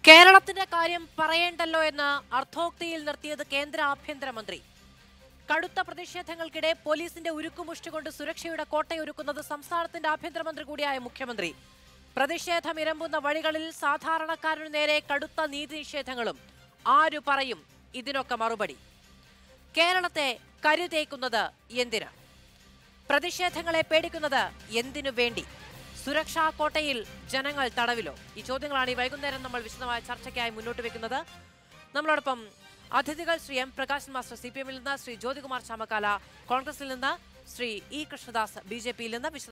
കേരളത്തിന്റെ കാര്യം പറയേണ്ടല്ലോ എന്ന് അർത്ഥോക്തിയിൽ നിർത്തിയത് കേന്ദ്ര ആഭ്യന്തരമന്ത്രി കടുത്ത പ്രതിഷേധങ്ങൾക്കിടെ പോലീസിന്റെ ഉരുക്കുമുഷ്ടി കൊണ്ട് സുരക്ഷയുടെ കോട്ടയൊരുക്കുന്നത് സംസ്ഥാനത്തിന്റെ ആഭ്യന്തരമന്ത്രി കൂടിയായ മുഖ്യമന്ത്രി പ്രതിഷേധം ഇരമ്പുന്ന വഴികളിൽ സാധാരണക്കാരനു നേരെ കടുത്ത നീതി നിഷേധങ്ങളും ആരു പറയും ഇതിനൊക്കെ മറുപടി കേരളത്തെ കരുതേക്കുന്നത് എന്തിന് പ്രതിഷേധങ്ങളെ പേടിക്കുന്നത് എന്തിനു വേണ്ടി സുരക്ഷാ കോട്ടയിൽ ജനങ്ങൾ തടവിലോ ഈ ചോദ്യങ്ങളാണ് ഈ വൈകുന്നേരം നമ്മൾ വിശദമായ ചർച്ചയ്ക്കായി മുന്നോട്ട് വെക്കുന്നത് നമ്മളോടൊപ്പം അതിഥികൾ Shri M Prakashan master C P എമ്മിൽ നിന്ന് ശ്രീ ജ്യോതികുമാർ ചാമക്കാല കോൺഗ്രസിൽ നിന്ന് Shri E Krishnadas B J പിയിൽ നിന്ന് വിശദ